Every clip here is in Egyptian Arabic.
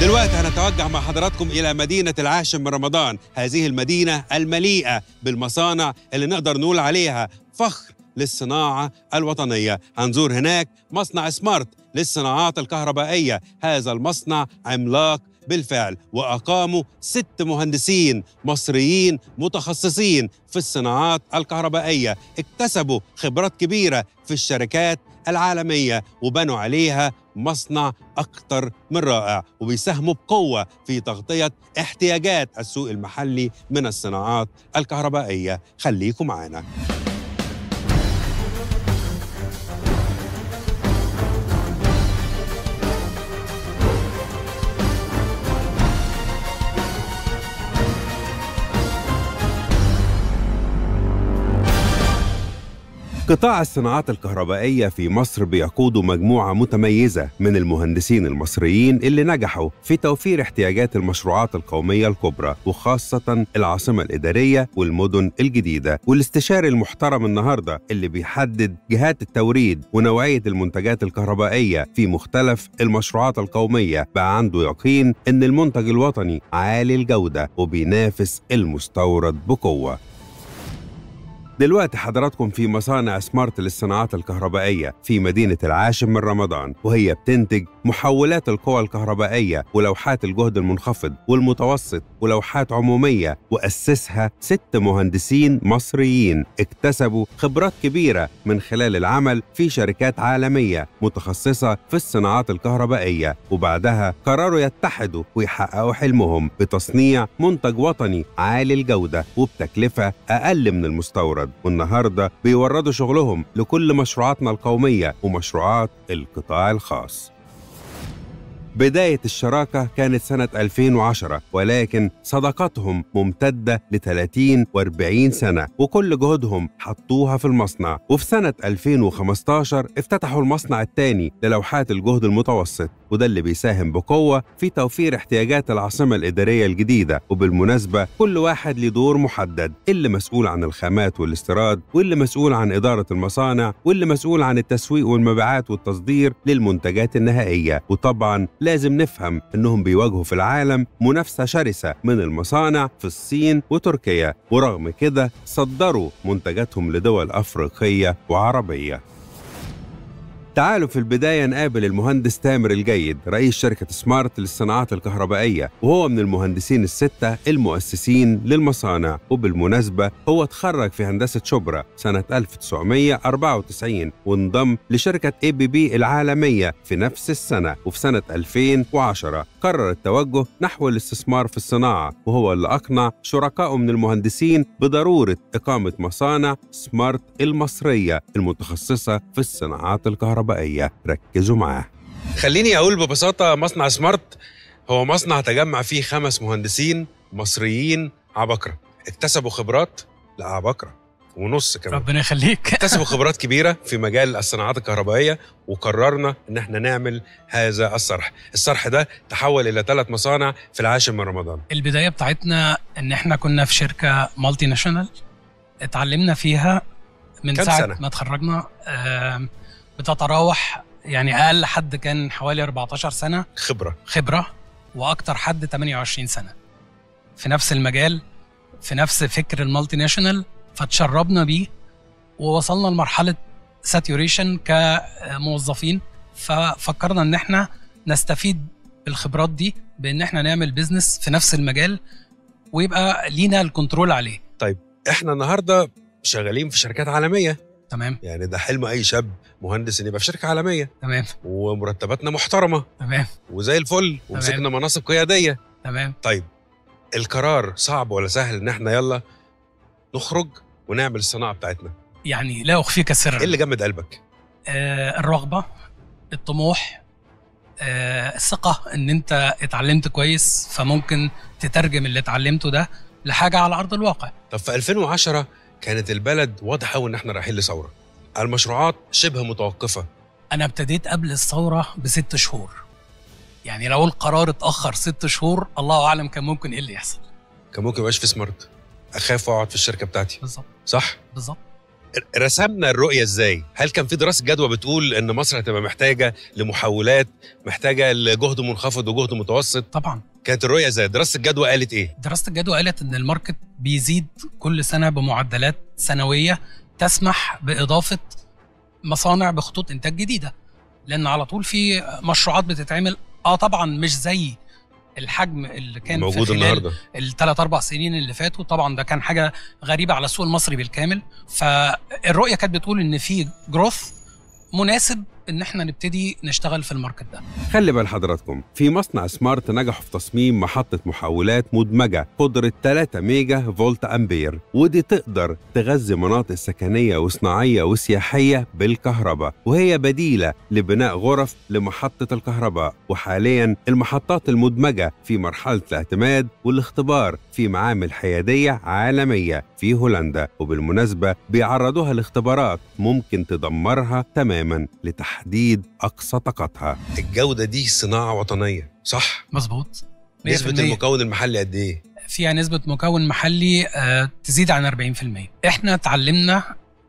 دلوقتي هنتوجه مع حضراتكم إلى مدينة العاشر من رمضان هذه المدينة المليئة بالمصانع اللي نقدر نقول عليها فخر للصناعة الوطنية هنزور هناك مصنع سمارت للصناعات الكهربائية هذا المصنع عملاق بالفعل وأقاموا ست مهندسين مصريين متخصصين في الصناعات الكهربائية اكتسبوا خبرات كبيرة في الشركات العالمية وبنوا عليها مصنع أكثر من رائع وبيساهموا بقوة في تغطية احتياجات السوق المحلي من الصناعات الكهربائية خليكم معنا قطاع الصناعات الكهربائية في مصر بيقوده مجموعة متميزة من المهندسين المصريين اللي نجحوا في توفير احتياجات المشروعات القومية الكبرى وخاصة العاصمة الإدارية والمدن الجديدة والاستشاري المحترم النهاردة اللي بيحدد جهات التوريد ونوعية المنتجات الكهربائية في مختلف المشروعات القومية بقى عنده يقين إن المنتج الوطني عالي الجودة وبينافس المستورد بقوة دلوقتي حضراتكم في مصانع سمارت للصناعات الكهربائية في مدينة العاشر من رمضان وهي بتنتج محولات القوى الكهربائية ولوحات الجهد المنخفض والمتوسط ولوحات عمومية وأسسها ست مهندسين مصريين اكتسبوا خبرات كبيرة من خلال العمل في شركات عالمية متخصصة في الصناعات الكهربائية وبعدها قرروا يتحدوا ويحققوا حلمهم بتصنيع منتج وطني عالي الجودة وبتكلفة أقل من المستورد والنهارده بيوردوا شغلهم لكل مشروعاتنا القوميه ومشروعات القطاع الخاص. بداية الشراكة كانت سنة 2010 ولكن صداقتهم ممتدة ل 30 و 40 سنة وكل جهودهم حطوها في المصنع وفي سنة 2015 افتتحوا المصنع الثاني للوحات الجهد المتوسط وده اللي بيساهم بقوة في توفير احتياجات العاصمة الإدارية الجديدة وبالمناسبة كل واحد له دور محدد اللي مسؤول عن الخامات والاستيراد واللي مسؤول عن إدارة المصانع واللي مسؤول عن التسويق والمبيعات والتصدير للمنتجات النهائية وطبعا لازم نفهم انهم بيواجهوا في العالم منافسه شرسه من المصانع في الصين وتركيا ورغم كده صدروا منتجاتهم لدول افريقيه وعربيه تعالوا في البداية نقابل المهندس تامر الجيد رئيس شركة سمارت للصناعات الكهربائية وهو من المهندسين الستة المؤسسين للمصانع وبالمناسبة هو اتخرج في هندسة شبرا سنة 1994 وانضم لشركة اي بي بي العالمية في نفس السنة وفي سنة 2010 قرر التوجه نحو الاستثمار في الصناعة وهو اللي أقنع شركائه من المهندسين بضرورة إقامة مصانع سمارت المصرية المتخصصة في الصناعات الكهربائية ركزوا معاه خليني أقول ببساطة مصنع سمارت هو مصنع تجمع فيه خمس مهندسين مصريين عبقرة اكتسبوا خبرات لا عبقرة ونص كمان ربنا يخليك اكتسبوا خبرات كبيرة في مجال الصناعات الكهربائية وقررنا ان احنا نعمل هذا الصرح الصرح ده تحول الى ثلاث مصانع في العاشر من رمضان البدايه بتاعتنا ان احنا كنا في شركه مالتي ناشونال اتعلمنا فيها من كام ساعه سنة؟ ما اتخرجنا آم، بتتراوح يعني اقل حد كان حوالي 14 سنه خبرة خبره واكتر حد 28 سنه في نفس المجال في نفس فكر المالتي ناشونال فتشربنا بيه ووصلنا لمرحله ساتيوريشن كموظفين ففكرنا ان احنا نستفيد بالخبرات دي بان احنا نعمل بيزنس في نفس المجال ويبقى لينا الكنترول عليه احنا النهارده شغالين في شركات عالميه تمام يعني ده حلم اي شاب مهندس ان يبقى في شركه عالميه تمام ومرتباتنا محترمه تمام وزي الفل ومسكنا مناصب قياديه تمام طيب القرار صعب ولا سهل ان احنا يلا نخرج ونعمل الصناعه بتاعتنا يعني لا اخفيك سرا ايه اللي جمد قلبك آه، الرغبه الطموح آه، الثقه ان انت اتعلمت كويس فممكن تترجم اللي اتعلمته ده لحاجه على ارض الواقع طب في 2010 كانت البلد واضح قوي ان احنا رايحين لثوره المشروعات شبه متوقفه انا ابتديت قبل الثوره بست شهور يعني لو القرار اتاخر ست شهور الله اعلم كان ممكن ايه اللي يحصل كان ممكن ميبقاش في سمارت اخاف اقعد في الشركه بتاعتي بالظبط صح بالظبط رسمنا الرؤيه ازاي هل كان في دراسه جدوى بتقول ان مصر هتبقى محتاجه لمحولات محتاجه لجهد منخفض وجهد متوسط طبعا كانت الرؤيه ازاي دراسه الجدوى قالت ايه دراسه الجدوى قالت ان الماركت بيزيد كل سنه بمعدلات سنويه تسمح باضافه مصانع بخطوط انتاج جديده لان على طول في مشروعات بتتعمل اه طبعا مش زي الحجم اللي كان موجود في خلال النهارده الثلاث اربع سنين اللي فاتوا طبعا ده كان حاجه غريبه على السوق المصري بالكامل فالرؤيه كانت بتقول ان في جروث مناسب ان احنا نبتدي نشتغل في الماركت ده خلي بال حضراتكم في مصنع سمارت نجحوا في تصميم محطة محولات مدمجة قدرة 3 ميجا فولت أمبير ودي تقدر تغذي مناطق سكنية وصناعية وسياحية بالكهرباء وهي بديلة لبناء غرف لمحطة الكهرباء وحاليا المحطات المدمجة في مرحلة الاعتماد والاختبار في معامل حيادية عالمية في هولندا وبالمناسبة بيعرضوها لاختبارات ممكن تدمرها تماما لتحديد أقصى طاقتها الجودة دي صناعة وطنية صح؟ مظبوط 100% نسبة المكون المحلي قد إيه؟ فيها نسبة مكون محلي آه، تزيد عن 40% احنا اتعلمنا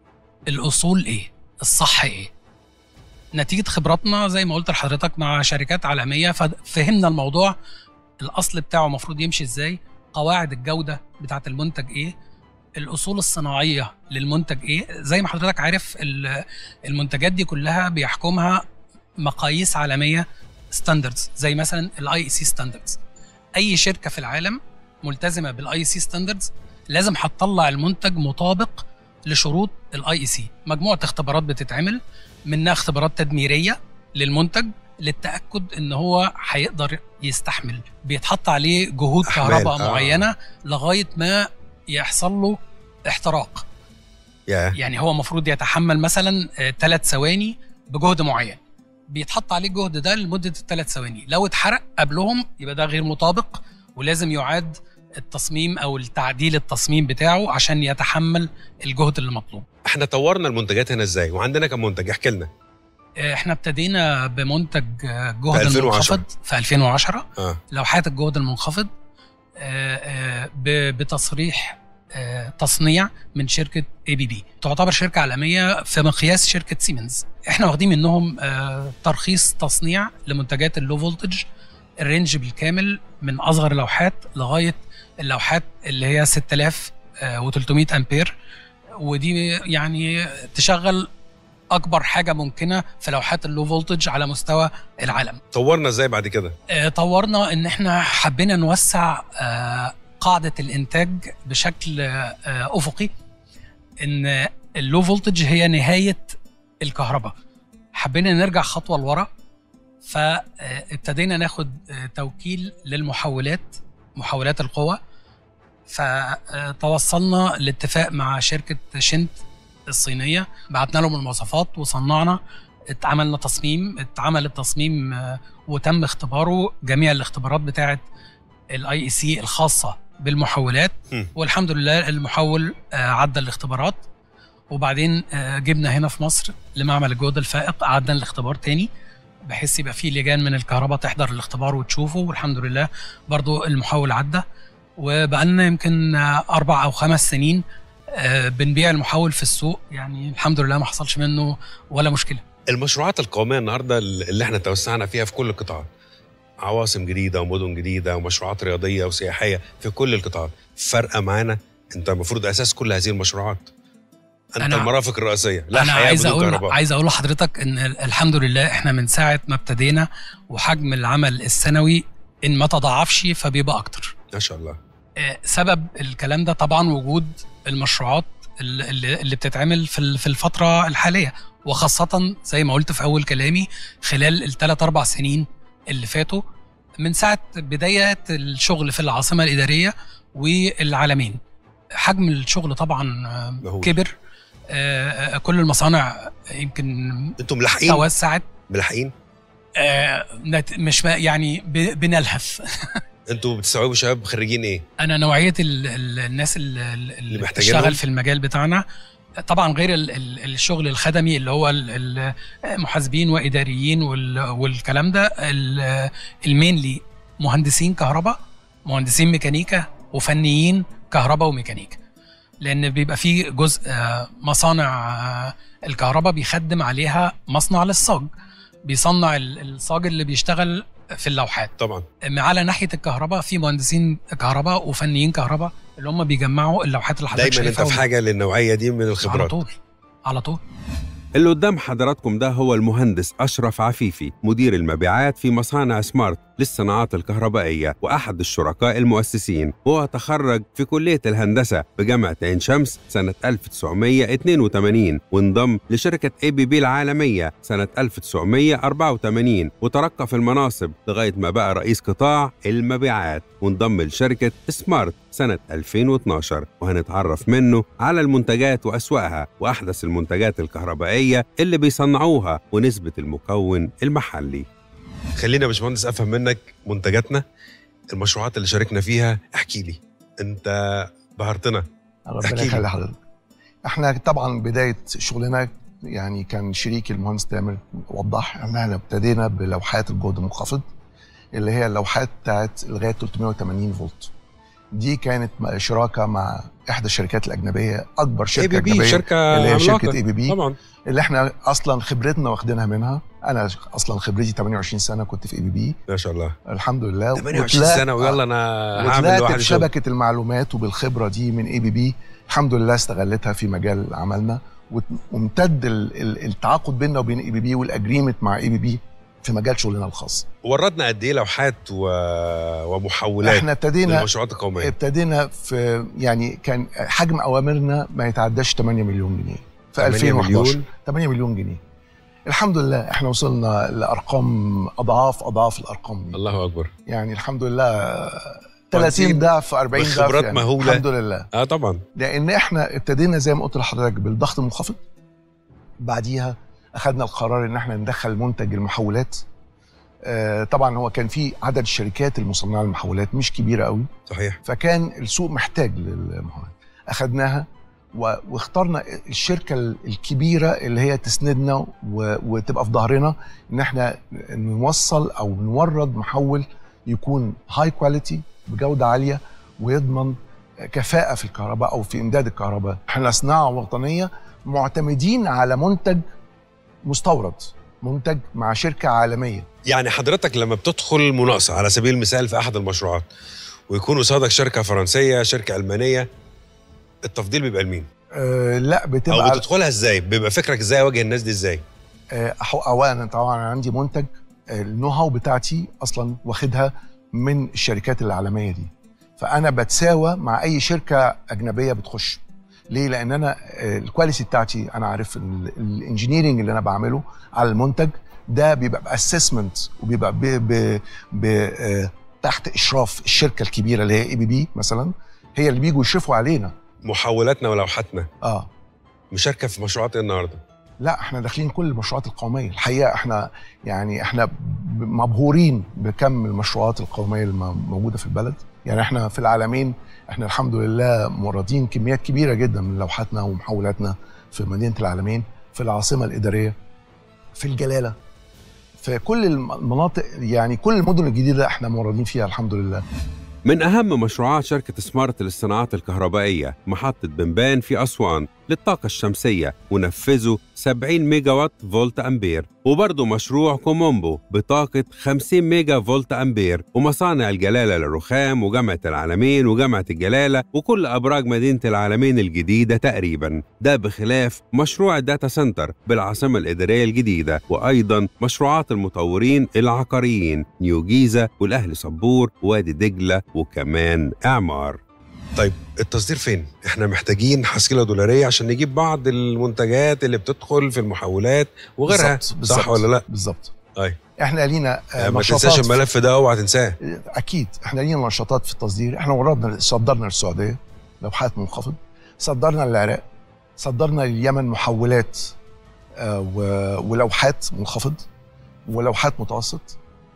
الأصول ايه الصح ايه نتيجة خبراتنا زي ما قلت لحضرتك مع شركات عالمية ففهمنا الموضوع الأصل بتاعه المفروض يمشي ازاي قواعد الجودة بتاعة المنتج ايه الأصول الصناعية للمنتج ايه زي ما حضرتك عارف ال- المنتجات دي كلها بيحكمها مقاييس عالمية ستاندردز زي مثلا الاي سي ستاندردز اي شركه في العالم ملتزمه بالاي سي ستاندردز لازم هتطلع المنتج مطابق لشروط الاي سي مجموعه اختبارات بتتعمل منها اختبارات تدميريه للمنتج للتاكد ان هو هيقدر يستحمل بيتحط عليه جهود أحمال، كهرباء آه. معينه لغايه ما يحصل له احتراق يا يعني هو المفروض يتحمل مثلا ثلاث ثواني بجهد معين بيتحط عليه الجهد ده لمده الثلاث ثواني لو اتحرق قبلهم يبقى ده غير مطابق ولازم يعاد التصميم او التعديل التصميم بتاعه عشان يتحمل الجهد اللي مطلوب احنا طورنا المنتجات هنا ازاي وعندنا كم منتج احكي لنا احنا ابتدينا بمنتج آه، في جهد 2010. المنخفض في 2010 اه لوحات الجهد المنخفض آه، آه، ب- بتصريح آه، تصنيع من شركه اي بي بي تعتبر شركه عالميه في مقياس شركه سيمنز احنا واخدين منهم آه، ترخيص تصنيع لمنتجات اللو فولتج الرينج بالكامل من اصغر لوحات لغايه اللوحات اللي هي 6300 امبير ودي يعني تشغل اكبر حاجه ممكنه في لوحات اللو فولتج على مستوى العالم طورنا ازاي بعد كده آه، طورنا ان احنا حبينا نوسع آه، قاعده الانتاج بشكل آه، افقي ان اللو فولتج هي نهايه الكهرباء حبينا نرجع خطوه لورا فابتدينا ناخد آه، توكيل للمحولات محولات القوى فتوصلنا لاتفاق مع شركه شنت الصينيه بعتنا لهم المواصفات وصنعنا اتعملنا تصميم اتعمل التصميم آه، وتم اختباره جميع الاختبارات بتاعه الاي اي سي الخاصه بالمحولات هم. والحمد لله المحول آه، عدى الاختبارات وبعدين آه، جبنا هنا في مصر لمعمل الجوده الفائق قعدنا الاختبار تاني بحيث يبقى في لجان من الكهرباء تحضر الاختبار وتشوفه والحمد لله برضو المحول عدى وبقالنا يمكن آه، اربع او خمس سنين آه، بنبيع المحول في السوق يعني الحمد لله ما حصلش منه ولا مشكله المشروعات القوميه النهارده اللي احنا توسعنا فيها في كل القطاعات عواصم جديده ومدن جديده ومشروعات رياضيه وسياحيه في كل القطاعات فارقه معانا انت المفروض اساس كل هذه المشروعات انت أنا- المرافق الرئيسيه لا انا حياه عايز بدون اقول كهرباء عايز اقول لحضرتك ان ال- الحمد لله احنا من ساعه ما ابتدينا وحجم العمل السنوي ان ما تضاعفش فبيبقى اكتر ما شاء الله آه، سبب الكلام ده طبعا وجود المشروعات ال- اللي اللي بتتعمل في ال- في الفتره الحاليه وخاصه زي ما قلت في اول كلامي خلال الثلاث اربع سنين اللي فاتوا من ساعه بدايه الشغل في العاصمه الاداريه والعالمين حجم الشغل طبعا آه، مهول. كبر آه، آه، كل المصانع يمكن انتم ملاحقين توسعت ملاحقين آه، نت- مش ما- يعني ب- بنلهث انتوا بتستوعبوا شباب خريجين ايه انا نوعيه ال ال الناس اللي, اللي محتاجينهم؟ بتشتغل في المجال بتاعنا طبعا غير ال ال الشغل الخدمي اللي هو ال- المحاسبين واداريين وال والكلام ده ال- المينلي مهندسين كهرباء مهندسين ميكانيكا وفنيين كهرباء وميكانيكا لان بيبقى في جزء آه، مصانع آه، الكهرباء بيخدم عليها مصنع للصاج بيصنع ال- الصاج اللي بيشتغل في اللوحات طبعا على ناحيه الكهرباء في مهندسين كهرباء وفنيين كهرباء اللي هم بيجمعوا اللوحات اللي حضرتك دايما انت شايفها في حاجه للنوعيه دي من على الخبرات طول على طول اللي قدام حضراتكم ده هو المهندس أشرف عفيفي مدير المبيعات في مصانع سمارت للصناعات الكهربائية وأحد الشركاء المؤسسين وهو تخرج في كلية الهندسة بجامعة عين شمس سنة 1982 وانضم لشركة اي بي بي العالمية سنة 1984 وترقى في المناصب لغاية ما بقى رئيس قطاع المبيعات وانضم لشركة سمارت سنة 2012 وهنتعرف منه على المنتجات وأسواقها وأحدث المنتجات الكهربائية اللي بيصنعوها ونسبة المكون المحلي خلينا يا باشمهندس أفهم منك منتجاتنا المشروعات اللي شاركنا فيها احكي لي أنت بهرتنا احكي ربنا لي. يخلي حضرتك احنا طبعا بدايه شغلنا يعني كان شريكي المهندس تامر وضح ان احنا ابتدينا بلوحات الجهد المنخفض اللي هي اللوحات بتاعت لغايه 380 فولت دي كانت م- شراكه مع احدى الشركات الاجنبيه اكبر اي شركه بي بي اجنبيه شركة اللي هي عملاقة. شركه اي بي بي طبعا اللي احنا اصلا خبرتنا واخدينها منها انا اصلا خبرتي 28 سنه كنت في اي بي بي ما شاء الله الحمد لله 28 وطلعت- سنة ويلا أنا هعمل وطلعت لوحدي شغل. بشبكه المعلومات وبالخبره دي من اي بي بي الحمد لله استغلتها في مجال عملنا وت- وامتد ال- ال- التعاقد بيننا وبين اي بي بي والاجريمنت مع اي بي بي في مجال شغلنا الخاص وردنا قد ايه لوحات و... ومحولات احنا ابتدينا للمشروعات القوميه ابتدينا في يعني كان حجم اوامرنا ما يتعداش 8 مليون جنيه في 8 2011 مليون 8 مليون جنيه الحمد لله احنا وصلنا لارقام اضعاف اضعاف الارقام دي الله اكبر يعني الحمد لله مهندسين 30 ضعف 40 ضعف بخبرات يعني مهولة. الحمد لله اه طبعا لان احنا ابتدينا زي ما قلت لحضرتك بالضغط المنخفض بعديها اخذنا القرار ان احنا ندخل منتج المحولات آه طبعا هو كان في عدد الشركات المصنعه للمحولات مش كبيره قوي صحيح فكان السوق محتاج للمحولات اخذناها و- واخترنا الشركه ال- الكبيره اللي هي تسندنا و- وتبقى في ظهرنا ان احنا نوصل او نورد محول يكون هاي كواليتي بجوده عاليه ويضمن كفاءه في الكهرباء او في امداد الكهرباء احنا صناعه وطنيه معتمدين على منتج مستورد منتج مع شركه عالميه يعني حضرتك لما بتدخل مناقصه على سبيل المثال في احد المشروعات ويكون قصادك شركه فرنسيه شركه المانيه التفضيل بيبقى لمين أه لا او بتبقى بتدخلها ازاي بيبقى فكرك ازاي اواجه الناس دي ازاي آه، أحو- اولا طبعا أنا عندي منتج آه، النو هاو بتاعتي اصلا واخدها من الشركات العالميه دي فانا بتساوى مع اي شركه اجنبيه بتخش ليه لان انا آه، الكواليتي بتاعتي انا عارف ال- الانجينيرنج اللي انا بعمله على المنتج ده بيبقى باسسمنت وبيبقى ب ب ب آه، تحت اشراف الشركه الكبيره اللي هي اي بي بي مثلا هي اللي بيجوا يشرفوا علينا محولاتنا ولوحاتنا اه مشاركه في مشروعات ايه النهارده لا احنا داخلين كل المشروعات القوميه الحقيقه احنا يعني احنا ب- مبهورين بكم المشروعات القوميه اللي م- موجوده في البلد يعني احنا في العالمين احنا الحمد لله موردين كميات كبيره جدا من لوحاتنا ومحولاتنا في مدينه العالمين في العاصمه الاداريه في الجلاله في كل الم- المناطق يعني كل المدن الجديده احنا موردين فيها الحمد لله من أهم مشروعات شركة سمارت للصناعات الكهربائية محطة بنبان في أسوان للطاقة الشمسية ونفذوا 70 ميجا وات فولت أمبير وبرضه مشروع كومومبو بطاقة 50 ميجا فولت أمبير ومصانع الجلالة للرخام وجامعة العالمين وجامعة الجلالة وكل أبراج مدينة العالمين الجديدة تقريبا ده بخلاف مشروع الداتا سنتر بالعاصمة الإدارية الجديدة وأيضا مشروعات المطورين العقاريين نيو جيزة والأهل صبور وادي دجلة وكمان إعمار طيب التصدير فين؟ احنا محتاجين حصيلة دولارية عشان نجيب بعض المنتجات اللي بتدخل في المحولات وغيرها بالظبط صح ولا لا؟ بالظبط طيب احنا لينا آه، ما نشاطات تنساش في- الملف ده اوعى تنساه اكيد احنا لينا نشاطات في التصدير احنا وردنا صدرنا للسعوديه لوحات منخفض صدرنا للعراق صدرنا لليمن محولات آه، و- ولوحات منخفض ولوحات متوسط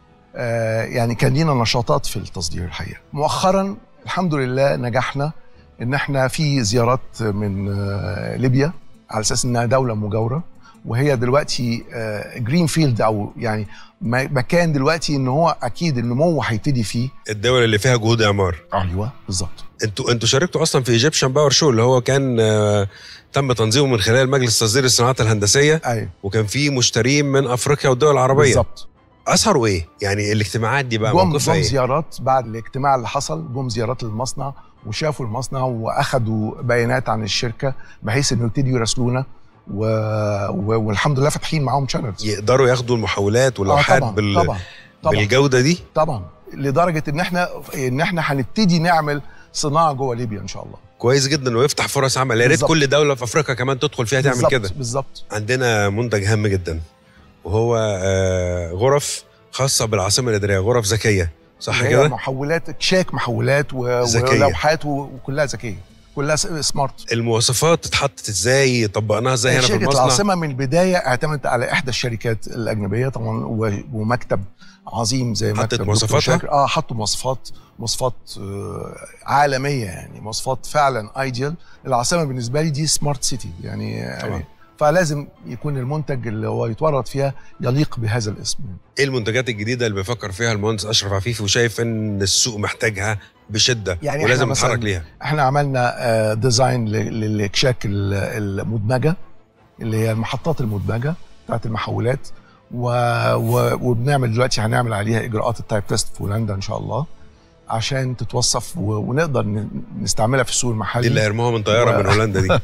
آه، يعني كان لينا نشاطات في التصدير الحقيقه مؤخرا الحمد لله نجحنا ان احنا في زيارات من آه، ليبيا على اساس انها دوله مجاوره وهي دلوقتي جرين فيلد او يعني م- مكان دلوقتي ان هو اكيد النمو هيبتدي فيه الدول اللي فيها جهود اعمار ايوه بالظبط انتوا انتوا شاركتوا اصلا في ايجيبشن باور شو اللي هو كان آه، تم تنظيمه من خلال مجلس تصدير الصناعات الهندسيه ايوه وكان في مشترين من افريقيا والدول العربيه بالظبط اثروا ايه يعني الاجتماعات دي بقى جم موقفها جم ايه زيارات بعد الاجتماع اللي حصل جم زيارات للمصنع وشافوا المصنع واخدوا بيانات عن الشركه بحيث انه يبتدوا يراسلونا و... و... والحمد لله فاتحين معاهم شانلز يقدروا ياخدوا المحولات واللوحات طبعا بال... طبعا طبعا بالجوده دي طبعا لدرجه ان احنا ان احنا هنبتدي نعمل صناعه جوه ليبيا ان شاء الله كويس جدا ويفتح فرص عمل يا ريت بالظبط. كل دوله في افريقيا كمان تدخل فيها تعمل بالظبط، كده بالظبط عندنا منتج هام جدا وهو آه، غرف خاصه بالعاصمه الاداريه غرف ذكيه صح هي كده محولات شاك محولات و... ذكية. ولوحات و... وكلها ذكيه كلها س- سمارت المواصفات اتحطت ازاي طبقناها ازاي هنا في شركه المصنع العاصمه من البدايه اعتمدت على احدى الشركات الاجنبيه طبعا و... ومكتب عظيم زي حطت مكتب دكتور مواصفاتها؟ شاكر. اه حطوا مواصفات مواصفات آه عالميه يعني مواصفات فعلا ايديال العاصمه بالنسبه لي دي سمارت سيتي يعني طبعاً. يعني فلازم يكون المنتج اللي هو يتورط فيها يليق بهذا الاسم ايه المنتجات الجديده اللي بيفكر فيها المهندس اشرف عفيفي وشايف ان السوق محتاجها بشده يعني ولازم إحنا مثلاً نتحرك ليها احنا عملنا آه، ديزاين ل- للاكشاك ال- المدمجه اللي هي المحطات المدمجه بتاعت المحولات و... و... وبنعمل دلوقتي هنعمل عليها اجراءات التايب تيست في هولندا ان شاء الله عشان تتوصف و... ونقدر ن- نستعملها في السوق دي اللي المحلي هيرموها من طياره و- من هولندا دي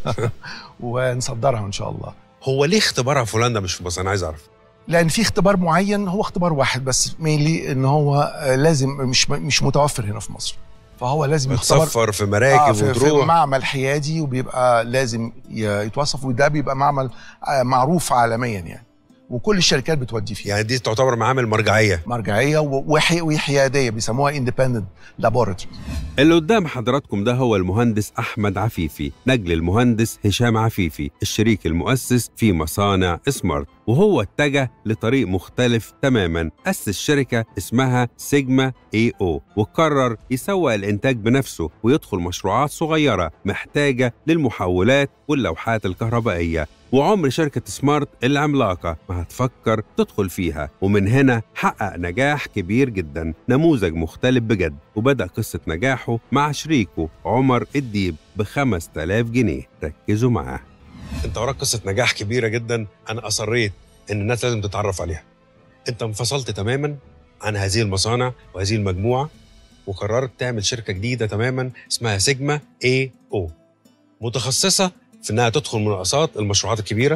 ونصدرها ان شاء الله هو ليه اختبارها في هولندا مش في مصر انا عايز اعرف لان في اختبار معين هو اختبار واحد بس مينلي ان هو آه، لازم مش مش متوفر هنا في مصر فهو لازم يختبر بتصفر في مراكب في, في وتروح معمل حيادي وبيبقى لازم ي- يتوصف وده بيبقى معمل آه، معروف عالميا يعني وكل الشركات بتودي فيه يعني دي تعتبر معامل مرجعيه مرجعيه و- وحي- وحياديه بيسموها اندبندنت لابوراتوري اللي قدام حضراتكم ده هو المهندس أحمد عفيفي نجل المهندس هشام عفيفي الشريك المؤسس في مصانع سمارت وهو اتجه لطريق مختلف تماما أسس شركة اسمها سيجما اي او وقرر يسوق الإنتاج بنفسه ويدخل مشروعات صغيرة محتاجة للمحولات واللوحات الكهربائية وعمر شركة سمارت العملاقة ما هتفكر تدخل فيها ومن هنا حقق نجاح كبير جدا نموذج مختلف بجد وبدأ قصة نجاحه مع شريكه عمر الديب ب 5000 جنيه ركزوا معاه انت وراك قصة نجاح كبيرة جدا انا اصريت ان الناس لازم تتعرف عليها انت انفصلت تماما عن هذه المصانع وهذه المجموعة وقررت تعمل شركة جديدة تماما اسمها سيجما اي او متخصصة في انها تدخل مناقصات المشروعات الكبيرة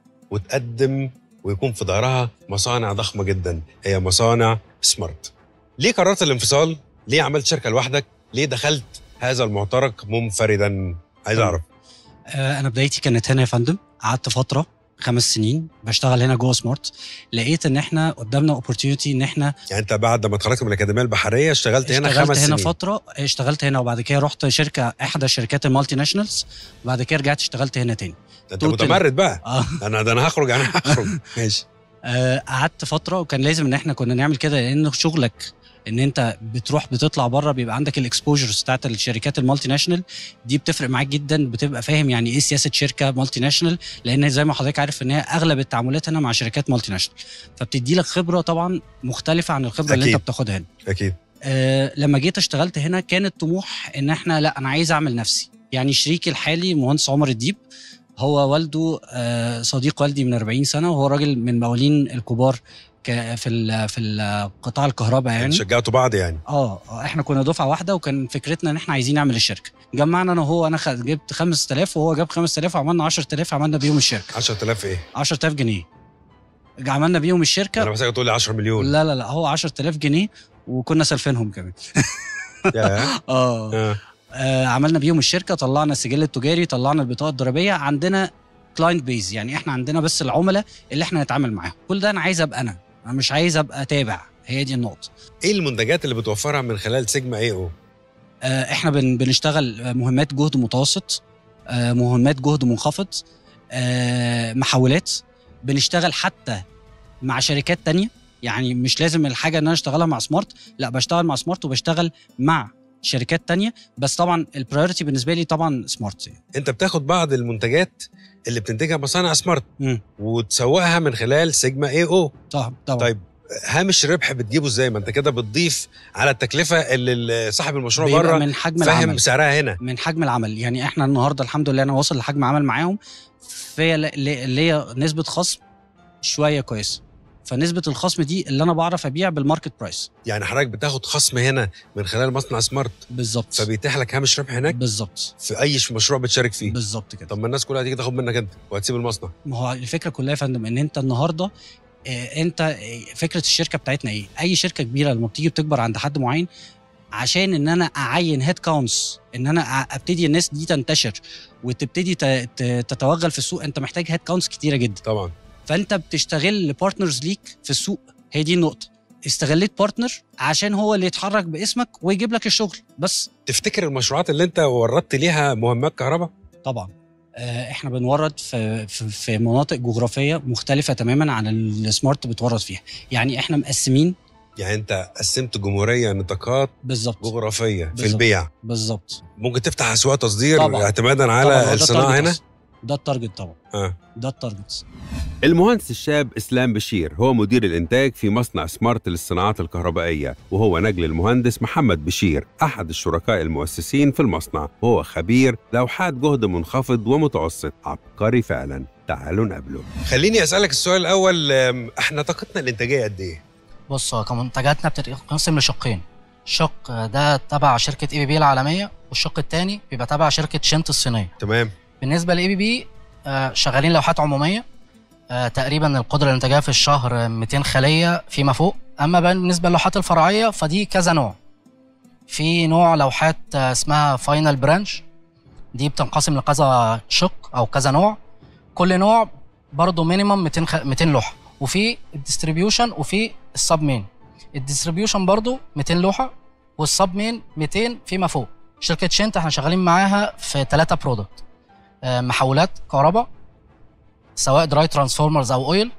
وتقدم ويكون في ظهرها مصانع ضخمة جدا هي مصانع سمارت ليه قررت الانفصال؟ ليه عملت شركة لوحدك؟ ليه دخلت هذا المعترك منفردا؟ عايز اعرف آه، انا بدايتي كانت هنا يا فندم قعدت فتره خمس سنين بشتغل هنا جوه سمارت لقيت ان احنا قدامنا اوبورتيونيتي ان احنا يعني انت بعد ما اتخرجت من الاكاديميه البحريه اشتغلت هنا اشتغلت خمس هنا سنين فتره اشتغلت هنا وبعد كده رحت شركه احدى الشركات المالتي ناشونالز وبعد كده رجعت اشتغلت هنا تاني ده انت توتال. متمرد بقى اه انا ده انا هخرج انا هخرج ماشي آه، قعدت فتره وكان لازم ان احنا كنا نعمل كده لان شغلك ان انت بتروح بتطلع بره بيبقى عندك الاكسبوجرز بتاعت الشركات المالتي ناشونال دي بتفرق معاك جدا بتبقى فاهم يعني ايه سياسه شركه مالتي ناشونال لان زي ما حضرتك عارف ان هي اغلب التعاملات هنا مع شركات مالتي ناشونال فبتدي لك خبره طبعا مختلفه عن الخبره اللي أكيد. انت بتاخدها هنا اكيد آه لما جيت اشتغلت هنا كان الطموح ان احنا لا انا عايز اعمل نفسي يعني شريكي الحالي مهندس عمر الديب هو والده آه صديق والدي من 40 سنه وهو راجل من موالين الكبار ك- في ال- في ال- قطاع الكهرباء يعني يعني شجعتوا بعض يعني اه آه، احنا كنا دفعه واحده وكان فكرتنا ان احنا عايزين نعمل الشركه جمعنا انا وهو انا خد- جبت 5000 وهو جاب 5000 وعملنا 10000 عملنا بيهم الشركه 10000 ايه 10000 جنيه عملنا بيهم الشركه انا محتاج تقول لي 10 مليون لا لا لا هو 10000 جنيه وكنا سالفينهم كمان يا. اه آه. آه، عملنا بيهم الشركه طلعنا السجل التجاري طلعنا البطاقه الضريبيه عندنا كلاينت بيز يعني احنا عندنا بس العملاء اللي احنا نتعامل معاهم كل ده انا عايز ابقى انا انا مش عايز ابقى تابع هي دي النقطه ايه المنتجات اللي بتوفرها من خلال سيجما اي او آه، احنا بن بنشتغل مهمات جهد متوسط آه، مهمات جهد منخفض آه، محولات بنشتغل حتى مع شركات تانية يعني مش لازم الحاجه ان انا اشتغلها مع سمارت لا بشتغل مع سمارت وبشتغل مع شركات تانية بس طبعا البرايورتي بالنسبه لي طبعا سمارت يعني. انت بتاخد بعض المنتجات اللي بتنتجها مصانع سمارت مم. وتسوقها من خلال سيجما اي او طبعا طبعا طيب هامش الربح بتجيبه ازاي ما انت كده بتضيف على التكلفه اللي ال- صاحب المشروع بيبقى بره من حجم فاهم العمل سعرها هنا من حجم العمل يعني احنا النهارده الحمد لله انا واصل لحجم عمل معاهم في اللي هي نسبه خصم شويه كويسه فنسبه الخصم دي اللي انا بعرف ابيع بالماركت برايس يعني حضرتك بتاخد خصم هنا من خلال مصنع سمارت بالظبط فبيتيح لك هامش ربح هناك بالظبط في اي مشروع بتشارك فيه بالظبط كده طب ما الناس كلها هتيجي تاخد منك انت وهتسيب المصنع ما هو الفكره كلها يا فندم ان انت النهارده آه، انت آه، فكره الشركه بتاعتنا ايه؟ اي شركه كبيره لما بتيجي بتكبر عند حد معين عشان ان انا اعين هيد كاونتس ان انا أ- ابتدي الناس دي تنتشر وتبتدي ت- ت- تتوغل في السوق انت محتاج هيد كاونتس كتيره جدا طبعا فانت بتشتغل بارتنرز ليك في السوق هي دي النقطه استغليت بارتنر عشان هو اللي يتحرك باسمك ويجيب لك الشغل بس تفتكر المشروعات اللي انت وردت ليها مهمات كهرباء طبعا آه، احنا بنورد في في, في مناطق جغرافيه مختلفه تماما عن السمارت بتورد فيها يعني احنا مقسمين يعني انت قسمت جمهوريه نطاقات بالظبط جغرافيه في بالظبط. البيع بالظبط ممكن تفتح اسواق تصدير طبعاً. اعتمادا طبعاً، على هو ده الصناعه التارجت هنا أصلاً. ده التارجت طبعا اه ده التارجت المهندس الشاب اسلام بشير هو مدير الانتاج في مصنع سمارت للصناعات الكهربائيه وهو نجل المهندس محمد بشير احد الشركاء المؤسسين في المصنع وهو خبير لوحات جهد منخفض ومتوسط عبقري فعلا تعالوا نقابله خليني اسالك السؤال الاول أم، احنا طاقتنا الانتاجيه قد ايه بص هو كمنتجاتنا بتتقسم لشقين شق ده تبع شركه اي بي بي العالميه والشق الثاني بيبقى تبع شركه شنت الصينيه تمام بالنسبه لاي بي بي شغالين لوحات عموميه آه، تقريبا القدره الانتاجيه في الشهر آه، 200 خليه فيما فوق اما بالنسبه للوحات الفرعيه فدي كذا نوع في نوع لوحات آه، اسمها فاينل برانش دي بتنقسم لكذا شق او كذا نوع كل نوع برضه مينيمم 200 خ... 200 لوحه وفي الديستريبيوشن وفي السب مين الديستريبيوشن برضه 200 لوحه والسب مين 200 فيما فوق شركه شنت احنا شغالين معاها في ثلاثه برودكت محولات كهرباء سواء دراي ترانسفورمرز او اويل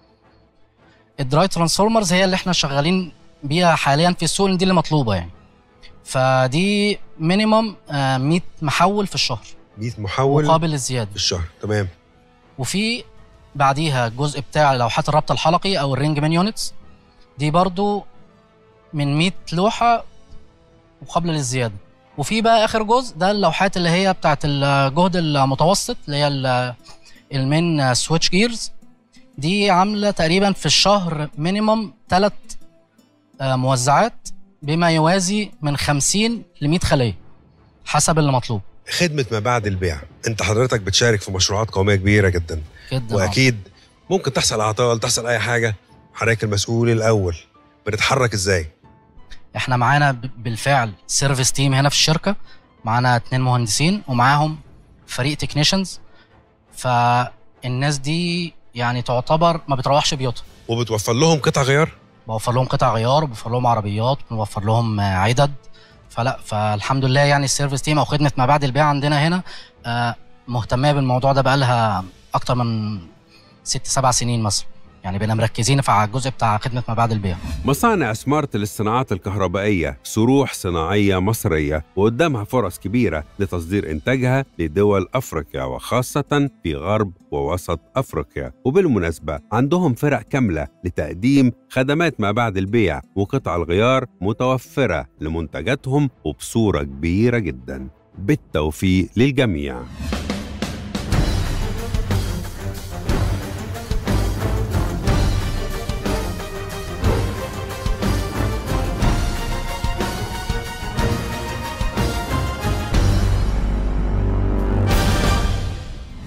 الدراي ترانسفورمرز هي اللي احنا شغالين بيها حاليا في السوق لأن دي اللي مطلوبه يعني فدي مينيمم 100 محول في الشهر 100 محول مقابل للزياده في الشهر تمام وفي بعديها الجزء بتاع لوحات الربط الحلقي او الرينج مان يونتس دي برضو من 100 لوحه وقبل للزياده وفي بقى اخر جزء ده اللوحات اللي هي بتاعت الجهد المتوسط اللي هي ال- المين سويتش جيرز دي عامله تقريبا في الشهر مينيمم ثلاث موزعات بما يوازي من 50 ل 100 خليه حسب اللي مطلوب خدمه ما بعد البيع انت حضرتك بتشارك في مشروعات قوميه كبيره جدا جدا آه. واكيد ممكن تحصل اعطال تحصل اي حاجه حضرتك المسؤول الاول بنتحرك ازاي احنا معانا ب- بالفعل سيرفيس تيم هنا في الشركه معانا اتنين مهندسين ومعاهم فريق تكنيشنز فالناس دي يعني تعتبر ما بتروحش بيوتها وبتوفر لهم قطع غيار بوفر لهم قطع غيار وبوفر لهم عربيات بنوفر لهم آه، عدد فلا فالحمد لله يعني السيرفيس تيم او خدمه ما بعد البيع عندنا هنا آه، مهتمه بالموضوع ده بقالها اكتر من ست سبع سنين مثلا يعني بقينا مركزين في على الجزء بتاع خدمه ما بعد البيع مصانع سمارت للصناعات الكهربائية صروح صناعية مصرية وقدامها فرص كبيرة لتصدير إنتاجها لدول أفريقيا وخاصة في غرب ووسط أفريقيا وبالمناسبة عندهم فرق كاملة لتقديم خدمات ما بعد البيع وقطع الغيار متوفرة لمنتجاتهم وبصورة كبيرة جدا بالتوفيق للجميع